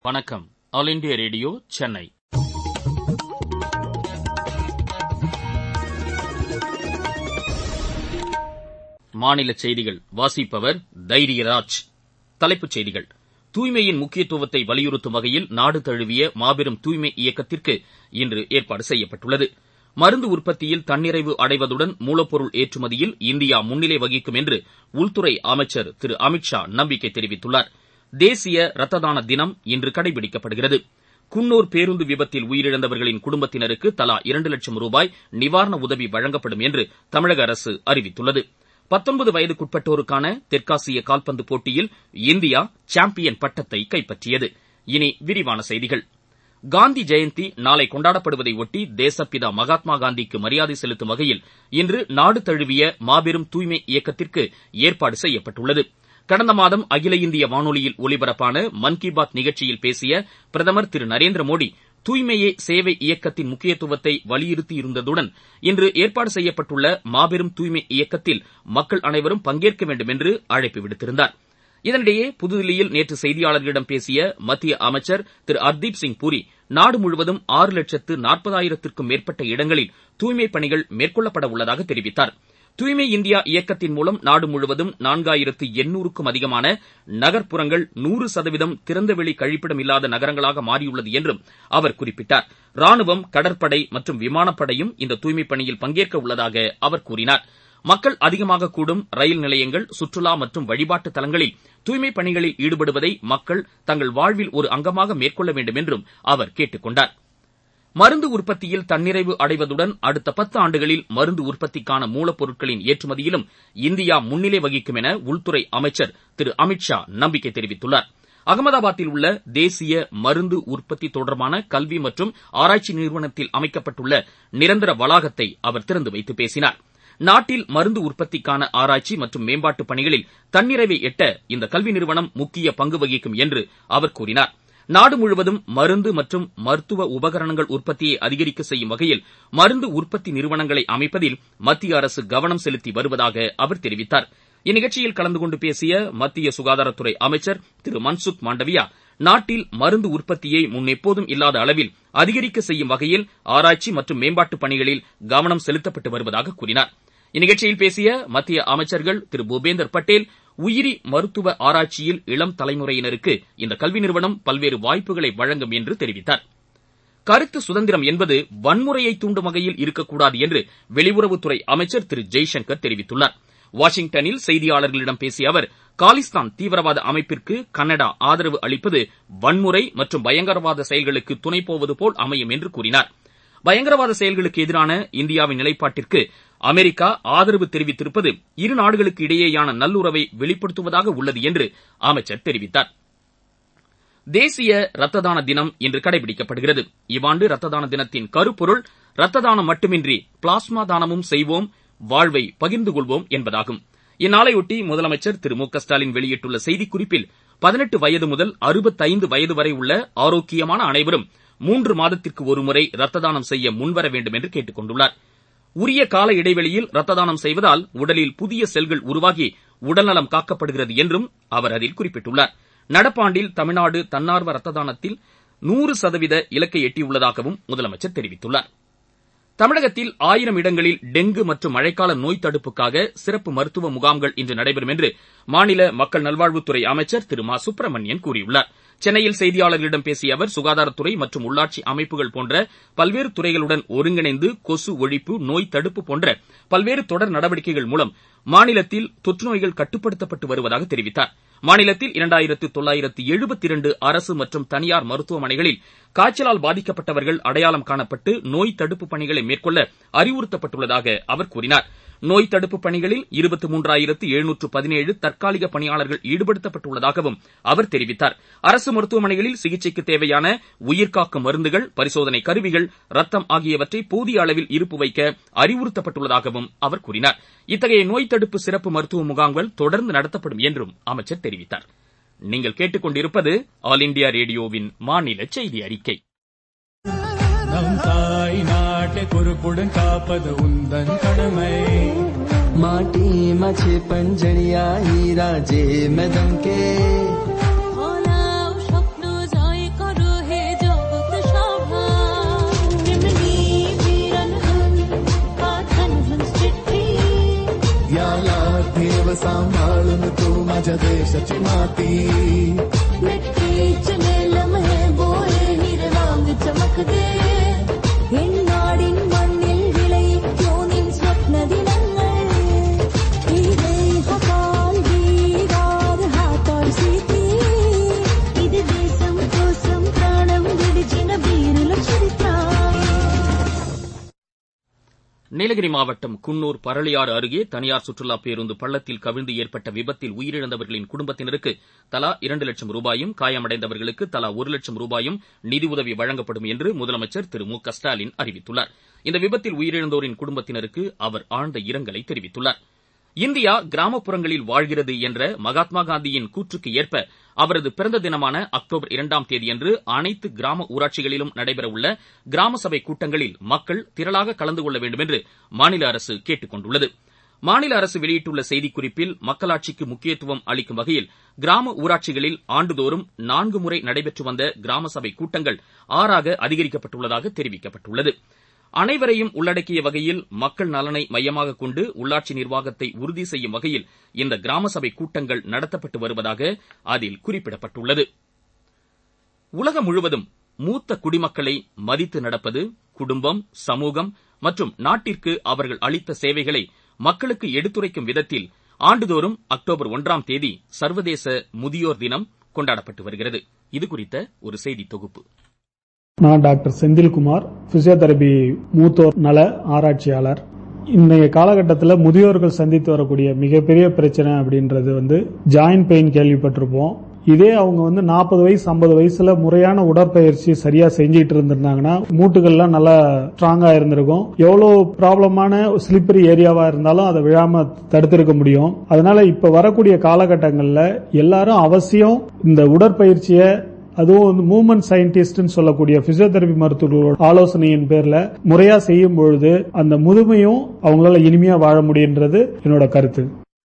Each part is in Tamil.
வணக்கம் ஆல் இண்டியா ரேடியோ சென்னை மாநில செய்திகள் வாசிப்பவர் தைரியராஜ் தலைப்புச் செய்திகள் தூய்மையின் முக்கியத்துவத்தை வலியுறுத்தும் வகையில் நாடு தழுவிய மாபெரும் தூய்மை இயக்கத்திற்கு இன்று ஏற்பாடு செய்யப்பட்டுள்ளது மருந்து உற்பத்தியில் தன்னிறைவு அடைவதுடன் மூலப்பொருள் ஏற்றுமதியில் இந்தியா முன்னிலை வகிக்கும் என்று உள்துறை அமைச்சர் திரு அமித் ஷா நம்பிக்கை தெரிவித்துள்ளார் தேசிய ரத்த தான தினம் இன்று கடைபிடிக்கப்படுகிறது குன்னூர் பேருந்து விபத்தில் உயிரிழந்தவர்களின் குடும்பத்தினருக்கு தலா இரண்டு லட்சம் ரூபாய் நிவாரண உதவி வழங்கப்படும் என்று தமிழக அரசு அறிவித்துள்ளது பத்தொன்பது வயதுக்குட்பட்டோருக்கான தெற்காசிய கால்பந்து போட்டியில் இந்தியா சாம்பியன் பட்டத்தை கைப்பற்றியது இனி விரிவான செய்திகள் காந்தி ஜெயந்தி நாளை கொண்டாடப்படுவதை ஒட்டி தேசப்பிதா மகாத்மா காந்திக்கு மரியாதை செலுத்தும் வகையில் இன்று நாடு தழுவிய மாபெரும் தூய்மை இயக்கத்திற்கு ஏற்பாடு செய்யப்பட்டுள்ளது கடந்த மாதம் அகில இந்திய வானொலியில் ஒலிபரப்பான மன் கி பாத் நிகழ்ச்சியில் பேசிய பிரதமர் திரு நரேந்திர மோடி தூய்மையே சேவை இயக்கத்தின் முக்கியத்துவத்தை வலியுறுத்தியிருந்ததுடன் இன்று ஏற்பாடு செய்யப்பட்டுள்ள மாபெரும் தூய்மை இயக்கத்தில் மக்கள் அனைவரும் பங்கேற்க வேண்டும் என்று அழைப்பு விடுத்திருந்தார் இதனிடையே புதுதில்லியில் நேற்று செய்தியாளர்களிடம் பேசிய மத்திய அமைச்சர் திரு ஹர்தீப் சிங் பூரி நாடு முழுவதும் ஆறு லட்சத்து நாற்பதாயிரத்திற்கும் மேற்பட்ட இடங்களில் தூய்மைப் பணிகள் மேற்கொள்ளப்பட உள்ளதாக தெரிவித்தார் தூய்மை இந்தியா இயக்கத்தின் மூலம் நாடு முழுவதும் நான்காயிரத்து எண்ணூறுக்கும் அதிகமான நகர்ப்புறங்கள் நூறு சதவீதம் திறந்தவெளி கழிப்பிடம் இல்லாத நகரங்களாக மாறியுள்ளது என்றும் அவர் குறிப்பிட்டார் ராணுவம் கடற்படை மற்றும் விமானப்படையும் இந்த தூய்மைப் பணியில் பங்கேற்க உள்ளதாக அவர் கூறினார் மக்கள் அதிகமாக கூடும் ரயில் நிலையங்கள் சுற்றுலா மற்றும் வழிபாட்டு தலங்களில் தூய்மைப் பணிகளில் ஈடுபடுவதை மக்கள் தங்கள் வாழ்வில் ஒரு அங்கமாக மேற்கொள்ள வேண்டும் என்றும் அவர் கேட்டுக் கொண்டார் மருந்து உற்பத்தியில் தன்னிறைவு அடைவதுடன் அடுத்த பத்து ஆண்டுகளில் மருந்து உற்பத்திக்கான மூலப்பொருட்களின் ஏற்றுமதியிலும் இந்தியா முன்னிலை வகிக்கும் என உள்துறை அமைச்சர் திரு அமித் ஷா நம்பிக்கை தெரிவித்துள்ளார் அகமதாபாத்தில் உள்ள தேசிய மருந்து உற்பத்தி தொடர்பான கல்வி மற்றும் ஆராய்ச்சி நிறுவனத்தில் அமைக்கப்பட்டுள்ள நிரந்தர வளாகத்தை அவர் திறந்து வைத்து பேசினார் நாட்டில் மருந்து உற்பத்திக்கான ஆராய்ச்சி மற்றும் மேம்பாட்டு பணிகளில் தன்னிறைவை எட்ட இந்த கல்வி நிறுவனம் முக்கிய பங்கு வகிக்கும் என்று அவர் கூறினார் நாடு முழுவதும் மருந்து மற்றும் மருத்துவ உபகரணங்கள் உற்பத்தியை அதிகரிக்க செய்யும் வகையில் மருந்து உற்பத்தி நிறுவனங்களை அமைப்பதில் மத்திய அரசு கவனம் செலுத்தி வருவதாக அவர் தெரிவித்தார் இந்நிகழ்ச்சியில் கலந்து கொண்டு பேசிய மத்திய சுகாதாரத்துறை அமைச்சர் திரு மன்சுக் மாண்டவியா நாட்டில் மருந்து உற்பத்தியை முன்னெப்போதும் இல்லாத அளவில் அதிகரிக்க செய்யும் வகையில் ஆராய்ச்சி மற்றும் மேம்பாட்டு பணிகளில் கவனம் செலுத்தப்பட்டு வருவதாக கூறினார் இந்நிகழ்ச்சியில் பேசிய மத்திய அமைச்சர்கள் திரு பூபேந்தர் பட்டேல் உயிரி மருத்துவ ஆராய்ச்சியில் இளம் தலைமுறையினருக்கு இந்த கல்வி நிறுவனம் பல்வேறு வாய்ப்புகளை வழங்கும் என்று தெரிவித்தார் கருத்து சுதந்திரம் என்பது வன்முறையை தூண்டும் வகையில் இருக்கக்கூடாது என்று வெளியுறவுத்துறை அமைச்சர் திரு ஜெய்சங்கர் தெரிவித்துள்ளார் வாஷிங்டனில் செய்தியாளர்களிடம் பேசிய அவர் காலிஸ்தான் தீவிரவாத அமைப்பிற்கு கனடா ஆதரவு அளிப்பது வன்முறை மற்றும் பயங்கரவாத செயல்களுக்கு துணை போவது போல் அமையும் என்று கூறினார் பயங்கரவாத செயல்களுக்கு எதிரான இந்தியாவின் நிலைப்பாட்டிற்கு அமெரிக்கா ஆதரவு தெரிவித்திருப்பது இரு நாடுகளுக்கு இடையேயான நல்லுறவை வெளிப்படுத்துவதாக உள்ளது என்று அமைச்சர் தெரிவித்தார் தேசிய ரத்த தான தினம் இன்று கடைபிடிக்கப்படுகிறது இவ்வாண்டு ரத்த தான தினத்தின் கருப்பொருள் ரத்த தானம் மட்டுமின்றி பிளாஸ்மா தானமும் செய்வோம் வாழ்வை பகிர்ந்து கொள்வோம் என்பதாகும் இந்நாளையொட்டி முதலமைச்சர் திரு மு க ஸ்டாலின் வெளியிட்டுள்ள செய்திக்குறிப்பில் பதினெட்டு வயது முதல் அறுபத்தைந்து வயது வரை உள்ள ஆரோக்கியமான அனைவரும் மூன்று மாதத்திற்கு ஒருமுறை ரத்த தானம் செய்ய முன்வர வேண்டும் என்று கேட்டுக் கொண்டுள்ளார் உரிய கால இடைவெளியில் ரத்த தானம் செய்வதால் உடலில் புதிய செல்கள் உருவாகி உடல்நலம் காக்கப்படுகிறது என்றும் அவர் அதில் குறிப்பிட்டுள்ளார் நடப்பாண்டில் தமிழ்நாடு தன்னார்வ ரத்த தானத்தில் நூறு சதவீத இலக்கை எட்டியுள்ளதாகவும் முதலமைச்சர் தெரிவித்துள்ளார் தமிழகத்தில் ஆயிரம் இடங்களில் டெங்கு மற்றும் மழைக்கால நோய் தடுப்புக்காக சிறப்பு மருத்துவ முகாம்கள் இன்று நடைபெறும் என்று மாநில மக்கள் நல்வாழ்வுத்துறை அமைச்சர் திரு மா சுப்பிரமணியன் கூறியுள்ளார் சென்னையில் செய்தியாளர்களிடம் பேசிய அவர் சுகாதாரத்துறை மற்றும் உள்ளாட்சி அமைப்புகள் போன்ற பல்வேறு துறைகளுடன் ஒருங்கிணைந்து கொசு ஒழிப்பு நோய் தடுப்பு போன்ற பல்வேறு தொடர் நடவடிக்கைகள் மூலம் மாநிலத்தில் தொற்றுநோய்கள் கட்டுப்படுத்தப்பட்டு வருவதாக தெரிவித்தார் மாநிலத்தில் இரண்டாயிரத்து தொள்ளாயிரத்து எழுபத்தி இரண்டு அரசு மற்றும் தனியார் மருத்துவமனைகளில் காய்ச்சலால் பாதிக்கப்பட்டவர்கள் அடையாளம் காணப்பட்டு நோய் தடுப்பு பணிகளை மேற்கொள்ள அறிவுறுத்தப்பட்டுள்ளதாக அவர் கூறினார் நோய் தடுப்பு பணிகளில் இருபத்தி மூன்றாயிரத்து எழுநூற்று பதினேழு தற்காலிக பணியாளர்கள் ஈடுபடுத்தப்பட்டுள்ளதாகவும் அவர் தெரிவித்தார் அரசு மருத்துவமனைகளில் சிகிச்சைக்கு தேவையான உயிர்காக்கும் மருந்துகள் பரிசோதனை கருவிகள் ரத்தம் ஆகியவற்றை போதிய அளவில் இருப்பு வைக்க அறிவுறுத்தப்பட்டுள்ளதாகவும் அவர் கூறினார் இத்தகைய நோய் தடுப்பு சிறப்பு மருத்துவ முகாம்கள் தொடர்ந்து நடத்தப்படும் என்றும் அமைச்சர் தெரிவித்தார் நீங்கள் கேட்டுக்கொண்டிருப்பது ஆல் இண்டியா ரேடியோவின் மாநில செய்தி அறிக்கை நம் தாய் நாட்டை பொறுப்புடன் காப்பது உந்தன் கடமை माटीमा पंजड़िया हीरा जे मदम के হলাও স্বপ্ন জয় सांभाळून तू माझ्या देशाची माती மெட்டீச்ச நிலமே போலே நிறவாங்கு ചമക്കതേ என்னாடின் மண்ணில் விளைவிக்கும் நின் സ്വപ്ന ദിനങ്ങൾ ഈ ദേഹപാൽ വീരാത് ഹാത്തോർ സീതി ഇത് ദേശം కోసం ప్రాణం విడిచిన వీరుల చరిత్ర நீலகிரி மாவட்டம் குன்னூர் பரளியாறு அருகே தனியார் சுற்றுலா பேருந்து பள்ளத்தில் கவிழ்ந்து ஏற்பட்ட விபத்தில் உயிரிழந்தவர்களின் குடும்பத்தினருக்கு தலா இரண்டு லட்சம் ரூபாயும் காயமடைந்தவர்களுக்கு தலா ஒரு லட்சம் ரூபாயும் நிதியுதவி வழங்கப்படும் என்று முதலமைச்சர் திரு மு க ஸ்டாலின் அறிவித்துள்ளார் இந்த விபத்தில் உயிரிழந்தோரின் குடும்பத்தினருக்கு அவர் ஆழ்ந்த இரங்கலை தெரிவித்துள்ளார் இந்தியா கிராமப்புறங்களில் வாழ்கிறது என்ற மகாத்மா காந்தியின் கூற்றுக்கு ஏற்ப அவரது பிறந்த தினமான அக்டோபர் இரண்டாம் தேதியன்று அனைத்து கிராம ஊராட்சிகளிலும் நடைபெறவுள்ள கிராம சபை கூட்டங்களில் மக்கள் திரளாக கலந்து கொள்ள வேண்டும் என்று மாநில அரசு கேட்டுக் கொண்டுள்ளது மாநில அரசு வெளியிட்டுள்ள செய்திக்குறிப்பில் மக்களாட்சிக்கு முக்கியத்துவம் அளிக்கும் வகையில் கிராம ஊராட்சிகளில் ஆண்டுதோறும் நான்கு முறை நடைபெற்று வந்த கிராம சபை கூட்டங்கள் ஆறாக அதிகரிக்கப்பட்டுள்ளதாக தெரிவிக்கப்பட்டுள்ளது அனைவரையும் உள்ளடக்கிய வகையில் மக்கள் நலனை மையமாக கொண்டு உள்ளாட்சி நிர்வாகத்தை உறுதி செய்யும் வகையில் இந்த கிராம சபை கூட்டங்கள் நடத்தப்பட்டு வருவதாக அதில் குறிப்பிடப்பட்டுள்ளது உலகம் முழுவதும் மூத்த குடிமக்களை மதித்து நடப்பது குடும்பம் சமூகம் மற்றும் நாட்டிற்கு அவர்கள் அளித்த சேவைகளை மக்களுக்கு எடுத்துரைக்கும் விதத்தில் ஆண்டுதோறும் அக்டோபர் ஒன்றாம் தேதி சர்வதேச முதியோர் தினம் கொண்டாடப்பட்டு வருகிறது இது குறித்த ஒரு செய்தி தொகுப்பு நான் டாக்டர் செந்தில்குமார் பிசியோதெரபி மூத்தோர் நல ஆராய்ச்சியாளர் இன்றைய காலகட்டத்தில் முதியோர்கள் சந்தித்து வரக்கூடிய மிகப்பெரிய பிரச்சனை அப்படின்றது வந்து ஜாயின்ட் பெயின் கேள்விப்பட்டிருப்போம் இதே அவங்க வந்து நாற்பது வயசு ஐம்பது வயசுல முறையான உடற்பயிற்சி சரியா செஞ்சிட்டு இருந்திருந்தாங்கன்னா மூட்டுகள்லாம் நல்லா ஸ்ட்ராங்கா இருந்திருக்கும் எவ்வளவு ப்ராப்ளமான ஸ்லிப்பரி ஏரியாவா இருந்தாலும் அதை விழாம தடுத்திருக்க முடியும் அதனால இப்ப வரக்கூடிய காலகட்டங்கள்ல எல்லாரும் அவசியம் இந்த உடற்பயிற்சியை அதுவும் வந்து மூவ்மெண்ட் சயின்டிஸ்ட்னு சொல்லக்கூடிய பிசியோதெரபி மருத்துவர்களோட ஆலோசனையின் பேர்ல முறையா செய்யும் பொழுது அந்த முதுமையும் அவங்களால இனிமையா வாழ முடியுன்றது என்னோட கருத்து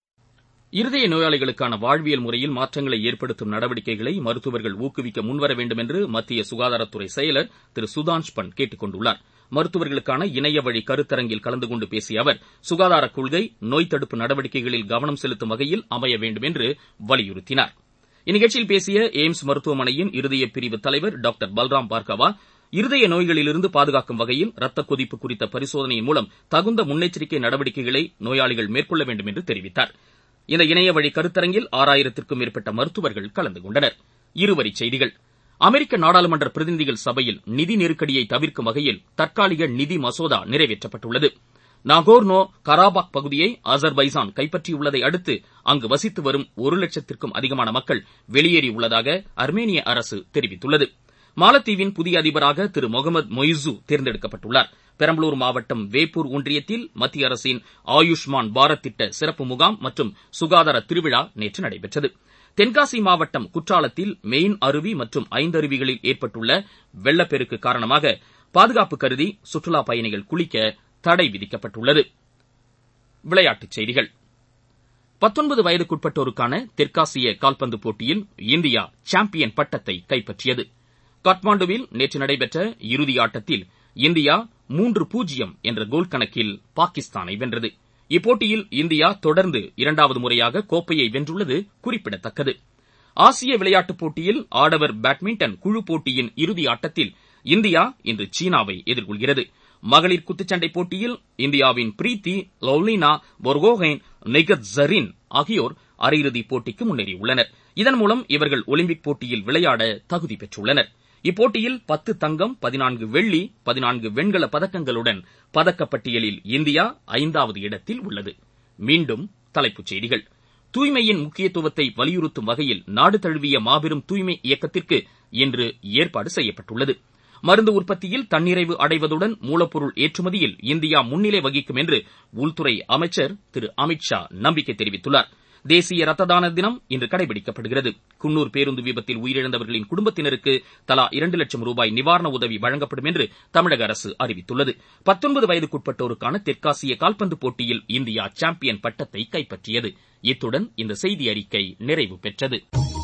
இருதய நோயாளிகளுக்கான வாழ்வியல் முறையில் மாற்றங்களை ஏற்படுத்தும் நடவடிக்கைகளை மருத்துவர்கள் ஊக்குவிக்க முன்வர வேண்டும் என்று மத்திய சுகாதாரத்துறை செயலர் திரு சுதான்ஷ் பன் கேட்டுக் கொண்டுள்ளார் மருத்துவர்களுக்கான இணைய வழி கருத்தரங்கில் கலந்து கொண்டு பேசிய அவர் சுகாதார கொள்கை நோய் தடுப்பு நடவடிக்கைகளில் கவனம் செலுத்தும் வகையில் அமைய வேண்டும் என்று வலியுறுத்தினார் இந்நிகழ்ச்சியில் பேசிய எய்ம்ஸ் மருத்துவமனையின் இருதய பிரிவு தலைவர் டாக்டர் பல்ராம் பார்கவா இருதய நோய்களிலிருந்து பாதுகாக்கும் வகையில் ரத்த கொதிப்பு குறித்த பரிசோதனையின் மூலம் தகுந்த முன்னெச்சரிக்கை நடவடிக்கைகளை நோயாளிகள் மேற்கொள்ள வேண்டும் என்று தெரிவித்தார் இந்த இணைய வழி கருத்தரங்கில் ஆறாயிரத்திற்கும் மேற்பட்ட மருத்துவர்கள் கலந்து கொண்டனர் இருவரிச் செய்திகள் அமெரிக்க நாடாளுமன்ற பிரதிநிதிகள் சபையில் நிதி நெருக்கடியை தவிர்க்கும் வகையில் தற்காலிக நிதி மசோதா நிறைவேற்றப்பட்டுள்ளது நாகோர்னோ கராபாக் பகுதியை அசர்பைசான் கைப்பற்றியுள்ளதை அடுத்து அங்கு வசித்து வரும் ஒரு லட்சத்திற்கும் அதிகமான மக்கள் வெளியேறியுள்ளதாக அர்மேனிய அரசு தெரிவித்துள்ளது மாலத்தீவின் புதிய அதிபராக திரு முகமது மொய்சு தேர்ந்தெடுக்கப்பட்டுள்ளார் பெரம்பலூர் மாவட்டம் வேப்பூர் ஒன்றியத்தில் மத்திய அரசின் ஆயுஷ்மான் பாரத் திட்ட சிறப்பு முகாம் மற்றும் சுகாதார திருவிழா நேற்று நடைபெற்றது தென்காசி மாவட்டம் குற்றாலத்தில் மெயின் அருவி மற்றும் ஐந்தருவிகளில் ஏற்பட்டுள்ள வெள்ளப்பெருக்கு காரணமாக பாதுகாப்பு கருதி சுற்றுலாப் பயணிகள் குளிக்க தடை விதிக்கப்பட்டுள்ளது விளையாட்டுச் செய்திகள் பத்தொன்பது வயதுக்குட்பட்டோருக்கான தெற்காசிய கால்பந்து போட்டியில் இந்தியா சாம்பியன் பட்டத்தை கைப்பற்றியது காட்மாண்டுவில் நேற்று நடைபெற்ற இறுதி ஆட்டத்தில் இந்தியா மூன்று பூஜ்ஜியம் என்ற கோல் கணக்கில் பாகிஸ்தானை வென்றது இப்போட்டியில் இந்தியா தொடர்ந்து இரண்டாவது முறையாக கோப்பையை வென்றுள்ளது குறிப்பிடத்தக்கது ஆசிய விளையாட்டுப் போட்டியில் ஆடவர் பேட்மிண்டன் குழு போட்டியின் இறுதி ஆட்டத்தில் இந்தியா இன்று சீனாவை எதிர்கொள்கிறது மகளிர் குத்துச்சண்டை போட்டியில் இந்தியாவின் பிரீத்தி லவ்லினா பொர்கோஹைன் நிகத் ஜரீன் ஆகியோர் அரையிறுதிப் போட்டிக்கு முன்னேறியுள்ளனர் இதன் மூலம் இவர்கள் ஒலிம்பிக் போட்டியில் விளையாட தகுதி பெற்றுள்ளனர் இப்போட்டியில் பத்து தங்கம் பதினான்கு வெள்ளி பதினான்கு வெண்கல பதக்கங்களுடன் பதக்கப்பட்டியலில் இந்தியா ஐந்தாவது இடத்தில் உள்ளது மீண்டும் தலைப்புச் செய்திகள் தூய்மையின் முக்கியத்துவத்தை வலியுறுத்தும் வகையில் நாடு தழுவிய மாபெரும் தூய்மை இயக்கத்திற்கு இன்று ஏற்பாடு செய்யப்பட்டுள்ளது மருந்து உற்பத்தியில் தன்னிறைவு அடைவதுடன் மூலப்பொருள் ஏற்றுமதியில் இந்தியா முன்னிலை வகிக்கும் என்று உள்துறை அமைச்சர் திரு அமித் ஷா நம்பிக்கை தெரிவித்துள்ளார் தேசிய ரத்த தான தினம் இன்று கடைபிடிக்கப்படுகிறது குன்னூர் பேருந்து விபத்தில் உயிரிழந்தவர்களின் குடும்பத்தினருக்கு தலா இரண்டு லட்சம் ரூபாய் நிவாரண உதவி வழங்கப்படும் என்று தமிழக அரசு அறிவித்துள்ளது பத்தொன்பது வயதுக்குட்பட்டோருக்கான தெற்காசிய கால்பந்து போட்டியில் இந்தியா சாம்பியன் பட்டத்தை கைப்பற்றியது இத்துடன் இந்த செய்தி அறிக்கை நிறைவு பெற்றது